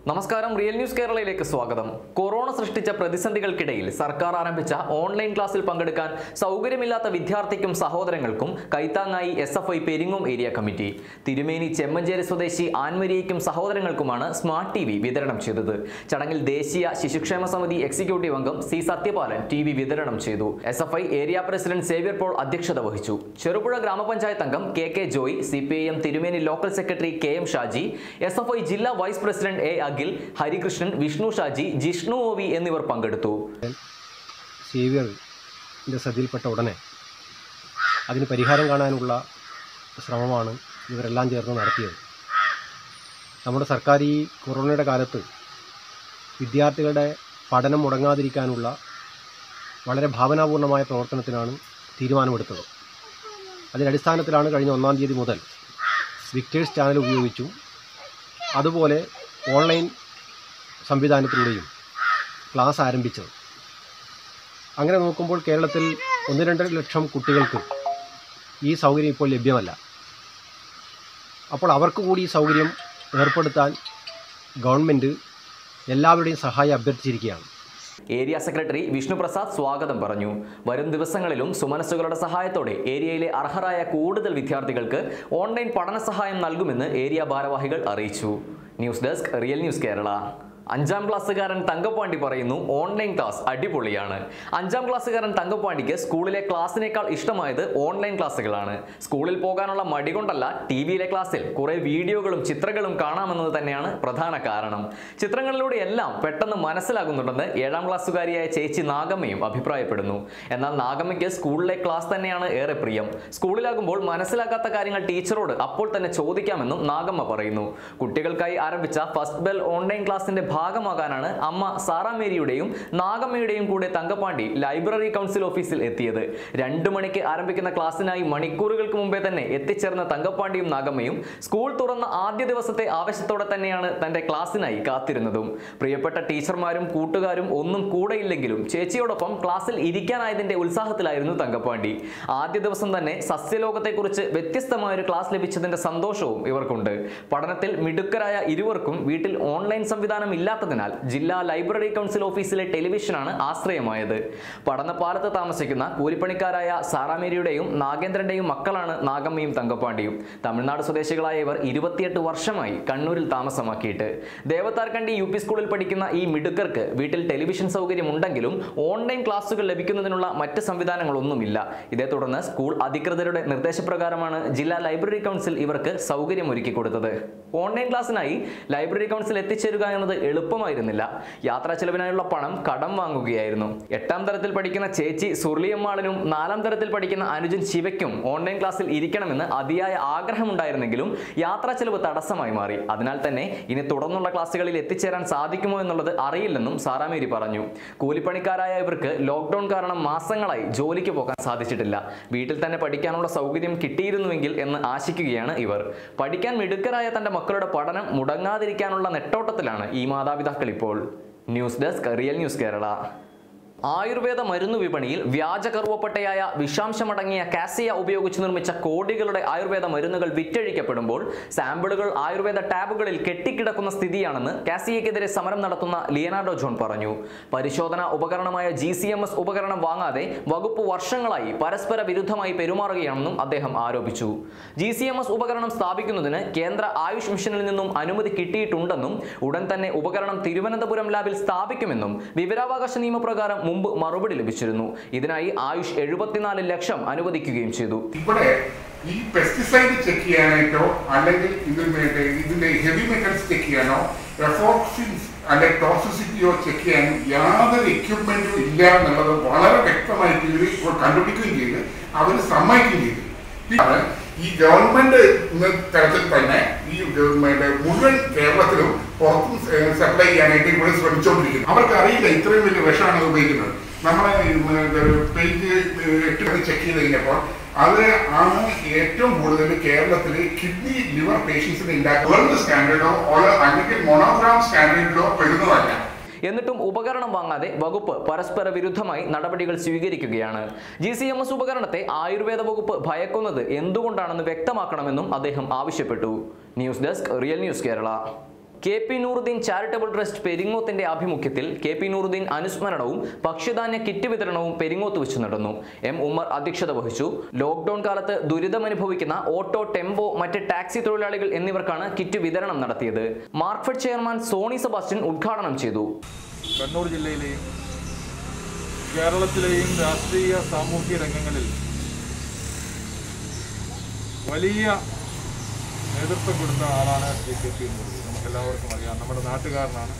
നമസ്കാരം real news കേരളയിലേക്ക് സ്വാഗതം corona സൃഷ്ടിച്ച പ്രതിസന്ധികൾക്കിടയിൽ സർക്കാർ ആരംഭിച്ച ഓൺലൈൻ ക്ലാസ്സിൽ പങ്കെടുക്കാൻ സൗകര്യമില്ലാത്ത വിദ്യാർത്ഥിക്കും സഹോദരങ്ങൾക്കും കൈത്താങ്ങായി S F I Peringome area committee Thirumeni Chemmanchery സ്വദേശി ആൻമരിയയ്ക്കും സഹോദരങ്ങൾക്കുമാണ് സ്മാർട്ട് ടി വി വിതരണം ചെയ്തത് ചടങ്ങിൽ ദേശീയ ശിശുക്ഷേമ സമിതി എക്സിക്യൂട്ടീവ് അംഗം സി സത്യപാലൻ ടി വി വിതരണം ചെയ്തു S F I area president Xavier Paul അധ്യക്ഷത വഹിച്ചു ചെറുപുഴ ഗ്രാമപഞ്ചായത്ത് അംഗം K K Joy C P I M Thirumeni local secretary K M Shaji S F I ജില്ലാ vice president A Akhil Harikrishnan Vishnu Shaji Jishnu O V എന്നിവർ പങ്കെടുത്തു സേവിയറിൻ്റെ ശ്രദ്ധയിൽപ്പെട്ട ഉടനെ അതിന് പരിഹാരം കാണാനുള്ള ശ്രമമാണ് ഇവരെല്ലാം ചേർന്ന് നടത്തിയത് നമ്മുടെ സർക്കാർ ഈ കൊറോണയുടെ കാലത്ത് വിദ്യാർത്ഥികളുടെ പഠനം മുടങ്ങാതിരിക്കാനുള്ള വളരെ ഭാവനാപൂർണമായ പ്രവർത്തനത്തിനാണ് തീരുമാനമെടുത്തത് അതിൻ്റെ അടിസ്ഥാനത്തിലാണ് കഴിഞ്ഞ ഒന്നാം തീയതി മുതൽ വിക്ടേഴ്സ് ചാനൽ ഉപയോഗിച്ചും അതുപോലെ ഓൺലൈൻ സംവിധാനത്തിലൂടെയും ക്ലാസ് ആരംഭിച്ചത് അങ്ങനെ നോക്കുമ്പോൾ കേരളത്തിൽ ഒന്ന് രണ്ട് ലക്ഷം കുട്ടികൾക്ക് ഈ സൗകര്യം ഇപ്പോൾ ലഭ്യമല്ല അപ്പോൾ അവർക്ക് കൂടി ഈ സൗകര്യം ഏർപ്പെടുത്താൻ ഗവൺമെൻറ് എല്ലാവരുടെയും സഹായം അഭ്യർത്ഥിച്ചിരിക്കുകയാണ് ഏരിയ സെക്രട്ടറി വിഷ്ണു പ്രസാദ് സ്വാഗതം പറഞ്ഞു വരും ദിവസങ്ങളിലും സുമനസ്സുകളുടെ സഹായത്തോടെ ഏരിയയിലെ അർഹരായ കൂടുതൽ വിദ്യാർത്ഥികൾക്ക് ഓൺലൈൻ പഠന സഹായം നൽകുമെന്ന് ഏരിയ ഭാരവാഹികൾ അറിയിച്ചു news desk real news Kerala അഞ്ചാം ക്ലാസ്സുകാരൻ തങ്കപ്പാണ്ടി പറയുന്നു ഓൺലൈൻ ക്ലാസ് അടിപൊളിയാണ് അഞ്ചാം ക്ലാസ്സുകാരൻ തങ്കപ്പാണ്ടിക്ക് സ്കൂളിലെ ക്ലാസ്സിനേക്കാൾ ഇഷ്ടമായത് ഓൺലൈൻ ക്ലാസ്സുകളാണ് സ്കൂളിൽ പോകാനുള്ള മടി കൊണ്ടല്ല ടി വിയിലെ ക്ലാസ്സിൽ കുറെ വീഡിയോകളും ചിത്രങ്ങളും കാണാമെന്നത് തന്നെയാണ് പ്രധാന കാരണം ചിത്രങ്ങളിലൂടെ എല്ലാം പെട്ടെന്ന് മനസ്സിലാകുന്നുണ്ടെന്ന് ഏഴാം ക്ലാസ്സുകാരിയായ ചേച്ചി നാഗമ്മയും അഭിപ്രായപ്പെടുന്നു എന്നാൽ നാഗമ്മയ്ക്ക് സ്കൂളിലെ ക്ലാസ് തന്നെയാണ് ഏറെ പ്രിയം സ്കൂളിലാകുമ്പോൾ മനസ്സിലാക്കാത്ത കാര്യങ്ങൾ ടീച്ചറോട് അപ്പോൾ തന്നെ ചോദിക്കാമെന്നും നാഗമ്മ പറയുന്നു കുട്ടികൾക്കായി ആരംഭിച്ച ഫസ്റ്റ് ബെൽ ഓൺലൈൻ ക്ലാസിന്റെ ഭാഗമാകാനാണ് അമ്മ സാറാ മേരിയുടെയും നാഗമ്മയുടെയും കൂടെ തങ്കപ്പാണ്ടി ലൈബ്രറി കൗൺസിൽ ഓഫീസിൽ എത്തിയത് രണ്ടു മണിക്ക് ആരംഭിക്കുന്ന ക്ലാസ്സിനായി മണിക്കൂറുകൾക്ക് മുമ്പേ തന്നെ എത്തിച്ചേർന്ന തങ്കപ്പാണ്ടിയും നാഗമ്മയും സ്കൂൾ തുറന്ന ആദ്യ ദിവസത്തെ ആവശ്യത്തോടെ തന്നെയാണ് തന്റെ ക്ലാസ്സിനായി കാത്തിരുന്നതും പ്രിയപ്പെട്ട ടീച്ചർമാരും കൂട്ടുകാരും ഒന്നും കൂടെയില്ലെങ്കിലും ചേച്ചിയോടൊപ്പം ക്ലാസ്സിൽ ഇരിക്കാനായതിന്റെ ഉത്സാഹത്തിലായിരുന്നു തങ്കപ്പാണ്ടി ആദ്യ ദിവസം തന്നെ സസ്യലോകത്തെക്കുറിച്ച് വ്യത്യസ്തമായ ഒരു ക്ലാസ് ലഭിച്ചതിന്റെ സന്തോഷവും ഇവർക്കുണ്ട് പഠനത്തിൽ മിടുക്കരായ ഇരുവർക്കും വീട്ടിൽ ഓൺലൈൻ സംവിധാനം ഇല്ലാത്തതിനാൽ ജില്ലാ ലൈബ്രറി കൗൺസിൽ ഓഫീസിലെ ടെലിവിഷനാണ് ആശ്രയമായത് പഠനപാലത്ത് താമസിക്കുന്ന കൂലിപ്പണിക്കാരായ സാറാമേരിയുടെയും നാഗേന്ദ്രന്റെയും മക്കളാണ് നാഗമ്മയും തങ്കപ്പാണ്ടിയും തമിഴ്നാട് സ്വദേശികളായ ഇവർ ഇരുപത്തിയെട്ട് വർഷമായി കണ്ണൂരിൽ താമസമാക്കിയിട്ട് ദേവത്താർകണ്ടി യു പി സ്കൂളിൽ പഠിക്കുന്ന ഈ മിടുക്കർക്ക് വീട്ടിൽ ടെലിവിഷൻ സൗകര്യം ഉണ്ടെങ്കിലും ഓൺലൈൻ ക്ലാസുകൾ ലഭിക്കുന്നതിനുള്ള മറ്റ് സംവിധാനങ്ങളൊന്നുമില്ല ഇതേ തുടർന്ന് സ്കൂൾ അധികൃതരുടെ നിർദ്ദേശപ്രകാരമാണ് ജില്ലാ ലൈബ്രറി കൗൺസിൽ ഇവർക്ക് സൗകര്യം ഒരുക്കി കൊടുത്തത് ഓൺലൈൻ ക്ലാസ്സിനായി ലൈബ്രറി കൗൺസിൽ എത്തിച്ചേരുക എന്നത് എളുപ്പമായിരുന്നില്ല യാത്രാ ചെലവിനായുള്ള പണം കടം വാങ്ങുകയായിരുന്നു എട്ടാം തരത്തിൽ പഠിക്കുന്ന ചേച്ചി സുർലിയമ്മാളിനും നാലാം തരത്തിൽ പഠിക്കുന്ന അനുജൻ ശിവയ്ക്കും ഓൺലൈൻ ക്ലാസ്സിൽ ഇരിക്കണമെന്ന് അതിയായ ആഗ്രഹമുണ്ടായിരുന്നെങ്കിലും യാത്രാ ചെലവ് തടസ്സമായി മാറി അതിനാൽ തന്നെ ഇനി തുടർന്നുള്ള ക്ലാസ്സുകളിൽ എത്തിച്ചേരാൻ സാധിക്കുമോ എന്നുള്ളത് അറിയില്ലെന്നും സാറാമേരി പറഞ്ഞു കൂലിപ്പണിക്കാരായ ഇവർക്ക് ലോക്ക്ഡൌൺ കാരണം മാസങ്ങളായി ജോലിക്ക് പോകാൻ സാധിച്ചിട്ടില്ല വീട്ടിൽ തന്നെ പഠിക്കാനുള്ള സൗകര്യം കിട്ടിയിരുന്നുവെങ്കിൽ എന്ന് ആശിക്കുകയാണ് ഇവർ പഠിക്കാൻ മിടുക്കരായ തന്റെ മക്കളുടെ പഠനം മുടങ്ങാതിരിക്കാനുള്ള നെട്ടോട്ടത്തിലാണ് ഈ മാതാപിതാക്കൾ ഇപ്പോൾ news desk real news Kerala Ayurveda മരുന്ന് വിപണിയിൽ വ്യാജ കറുവപ്പട്ടയായ വിഷാംശമടങ്ങിയ കാസിയ ഉപയോഗിച്ച് നിർമ്മിച്ച കോടികളുടെ ആയുർവേദ മരുന്നുകൾ വിറ്റഴിക്കപ്പെടുമ്പോൾ സാമ്പിളുകൾ ആയുർവേദ ടാബുകളിൽ കെട്ടിക്കിടക്കുന്ന സ്ഥിതിയാണെന്ന് കാസിയക്കെതിരെ സമരം നടത്തുന്ന ലിയനാർഡോ ജോൺ പറഞ്ഞു പരിശോധന ഉപകരണമായ ജി സി എം എസ് ഉപകരണം വാങ്ങാതെ വകുപ്പ് വർഷങ്ങളായി പരസ്പര വിരുദ്ധമായി പെരുമാറുകയാണെന്നും അദ്ദേഹം ആരോപിച്ചു ജി സി എം എസ് ഉപകരണം സ്ഥാപിക്കുന്നതിന് കേന്ദ്ര ആയുഷ് മിഷനിൽ നിന്നും അനുമതി കിട്ടിയിട്ടുണ്ടെന്നും ഉടൻ തന്നെ ഉപകരണം തിരുവനന്തപുരം ലാബിൽ സ്ഥാപിക്കുമെന്നും വിവരാവകാശ നിയമപ്രകാരം മുമ്പ് മറുപടി ലഭിച്ചിരുന്നു ഇതിനായി ആയുഷ് എഴുപത്തിനാല് ലക്ഷം അനുവദിക്കുകയും ചെയ്തു ഇവിടെ ഈ പെസ്റ്റിസൈഡ് ചെക്ക് ചെയ്യാനായിട്ടോ അല്ലെങ്കിൽ ഇതിന് വേണ്ടി ഇതിന്റെ ഹെവി മെറ്റൽസ് ചെക്ക് ചെയ്യാനോ എഫോക്സിൻസ് അല്ലെങ്കിൽ ടോക്സിസിറ്റിയോ ചെക്ക് ചെയ്യാനും യാതൊരു എക്യുപ്മെന്റും ഇല്ല എന്നുള്ളത് വളരെ വ്യക്തമായിട്ട് ഇവർ ഇപ്പോൾ കണ്ടുപിടിക്കുകയും ചെയ്ത് അവർ സമ്മതിക്കുകയും ചെയ്തു പിന്നെ ഈ ഗവൺമെന്റ് തലത്തിൽ തന്നെ ഈ ഗവൺമെന്റ് മുഴുവൻ കേരളത്തിലും പുറത്തും സപ്ലൈ ചെയ്യാനായിട്ട് ഇവിടെ ശ്രമിച്ചുകൊണ്ടിരിക്കുന്നു അവർക്ക് അറിയില്ല ഇത്രയും വലിയ വിഷമാണ് ഇത് ഉപയോഗിക്കുന്നത് നമ്മളെ പേജ് എട്ട് ചെക്ക് ചെയ്ത് കഴിഞ്ഞപ്പോൾ അത് ആണ് ഏറ്റവും കൂടുതൽ കേരളത്തിൽ കിഡ്നി ലിവർ പേഷ്യൻസിനെ ഉണ്ടാക്കുക വേൾഡ് സ്റ്റാൻഡേർഡോ അല്ലെങ്കിൽ മൊണോഗ്രാം സ്റ്റാൻഡേർഡിലോ പെടുന്നതല്ല എന്നിട്ടും ഉപകരണം വാങ്ങാതെ വകുപ്പ് പരസ്പര വിരുദ്ധമായി നടപടികൾ സ്വീകരിക്കുകയാണ് ജി സി എം എസ് ഉപകരണത്തെ ആയുർവേദ വകുപ്പ് ഭയക്കുന്നത് എന്തുകൊണ്ടാണെന്ന് വ്യക്തമാക്കണമെന്നും അദ്ദേഹം ആവശ്യപ്പെട്ടു news desk real news Kerala K P Nooruddin charitable trust പെരിങ്ങോത്തിന്റെ ആഭിമുഖ്യത്തിൽ കെ പി നൂറുദ്ദീൻ അനുസ്മരണവും ഭക്ഷ്യധാന്യ കിറ്റ് വിതരണവും പെരിങ്ങോത്ത് വെച്ച് നടന്നു എം ഉമ്മർ അധ്യക്ഷത വഹിച്ചു ലോക്ഡൌൺ കാലത്ത് ദുരിതമനുഭവിക്കുന്ന ഓട്ടോ ടെമ്പോ മറ്റ് ടാക്സി തൊഴിലാളികൾ എന്നിവർക്കാണ് കിറ്റ് വിതരണം നടത്തിയത് മാർക്ഫെഡ് ചെയർമാൻ സോണി സെബാസ്റ്റ്യൻ ഉദ്ഘാടനം ചെയ്തു കണ്ണൂർ ജില്ലയിലെയും കേരളത്തിലെയും രാഷ്ട്രീയ സാമൂഹ്യ രംഗങ്ങളിൽ വലിയ നേതൃത്വം കൊടുത്ത ആളാണ് ശ്രീ കെ പി മുരളി നമുക്കെല്ലാവർക്കും അറിയാം നമ്മുടെ നാട്ടുകാരനാണ്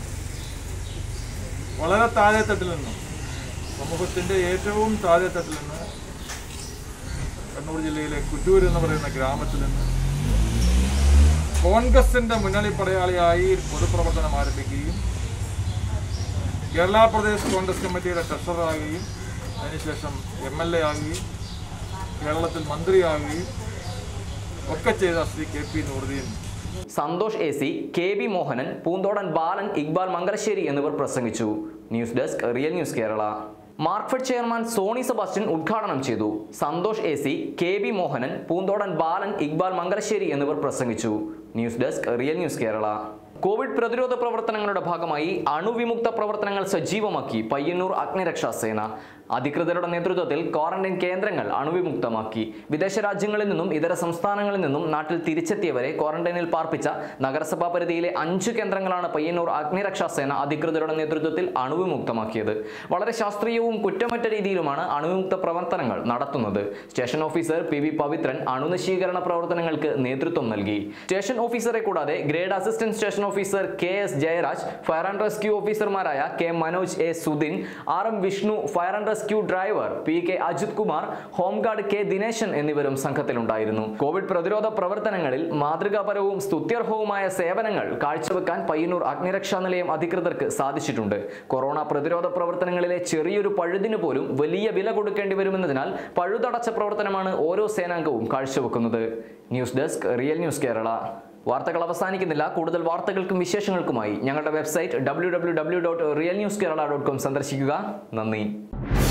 വളരെ താഴെത്തട്ടിൽ നിന്നും സമൂഹത്തിൻ്റെ ഏറ്റവും താഴെത്തട്ടിൽ നിന്ന് കണ്ണൂർ ജില്ലയിലെ കുറ്റൂർ എന്ന് പറയുന്ന ഗ്രാമത്തിൽ നിന്ന് കോൺഗ്രസിന്റെ മുന്നണി പടയാളിയായി പൊതുപ്രവർത്തനം ആരംഭിക്കുകയും കേരള പ്രദേശ് കോൺഗ്രസ് കമ്മിറ്റിയുടെ ട്രഷററാകുകയും അതിനുശേഷം എം എൽ എ ആകുകയും കേരളത്തിൽ മന്ത്രിയാകുകയും ഒക്കെ ചെയ്ത Shri K P Nooruddin Santhosh A C K B Mohanan Poonthodan Balan Iqbal Mangalassery എന്നിവർ പ്രസംഗിച്ചു news desk real news Kerala Marketfed chairman Soni Sebastian ഉദ്ഘാടനം ചെയ്തു Santhosh A C K B Mohanan Poonthodan Balan Iqbal Mangalassery എന്നിവർ പ്രസംഗിച്ചു news desk real news Kerala Covid പ്രതിരോധ പ്രവർത്തനങ്ങളുടെ ഭാഗമായി അണുവിമുക്ത പ്രവർത്തനങ്ങൾ സജീവമാക്കി പയ്യന്നൂർ അഗ്നിരക്ഷാ സേന അധികൃതരുടെ നേതൃത്വത്തിൽ ക്വാറന്റൈൻ കേന്ദ്രങ്ങൾ അണുവിമുക്തമാക്കി വിദേശ രാജ്യങ്ങളിൽ നിന്നും ഇതര സംസ്ഥാനങ്ങളിൽ നിന്നും നാട്ടിൽ തിരിച്ചെത്തിയവരെ ക്വാറന്റൈനിൽ പാർപ്പിച്ച നഗരസഭാ പരിധിയിലെ അഞ്ച് കേന്ദ്രങ്ങളാണ് പയ്യന്നൂർ അഗ്നിരക്ഷാ സേന അധികൃതരുടെ നേതൃത്വത്തിൽ അണുവിമുക്തമാക്കിയത് വളരെ ശാസ്ത്രീയവും കുറ്റമറ്റ രീതിയിലുമാണ് അണുവിമുക്ത പ്രവർത്തനങ്ങൾ നടത്തുന്നത് station officer P V Pavithran അണുനശീകരണ പ്രവർത്തനങ്ങൾക്ക് നേതൃത്വം നൽകി സ്റ്റേഷൻ ഓഫീസറെ കൂടാതെ grade assistant station officer K S Jayaraj fire and rescue ഓഫീസർമാരായ K Manoj A Sudin R M Vishnu fire and rescue driver P K Ajith Kumar home guard K Dineshan എന്നിവരും സംഘത്തിലുണ്ടായിരുന്നു കോവിഡ് പ്രതിരോധ പ്രവർത്തനങ്ങളിൽ മാതൃകാപരവും സ്തുത്യർഹവുമായ സേവനങ്ങൾ കാഴ്ചവെക്കാൻ പയ്യന്നൂർ അഗ്നിരക്ഷാ നിലയം അധികൃതർക്ക് സാധിച്ചിട്ടുണ്ട് കൊറോണ പ്രതിരോധ പ്രവർത്തനങ്ങളിലെ ചെറിയൊരു പഴുതിന് പോലും വലിയ വില കൊടുക്കേണ്ടി വരുമെന്നതിനാൽ പഴുതടച്ച പ്രവർത്തനമാണ് ഓരോ സേനാംഗവും കാഴ്ചവെക്കുന്നത് news desk real news Kerala വാർത്തകൾ അവസാനിക്കുന്നില്ല കൂടുതൽ വാർത്തകൾക്കും വിശേഷങ്ങൾക്കുമായി ഞങ്ങളുടെ website W W W dot real news Kerala dot com സന്ദർശിക്കുക നന്ദി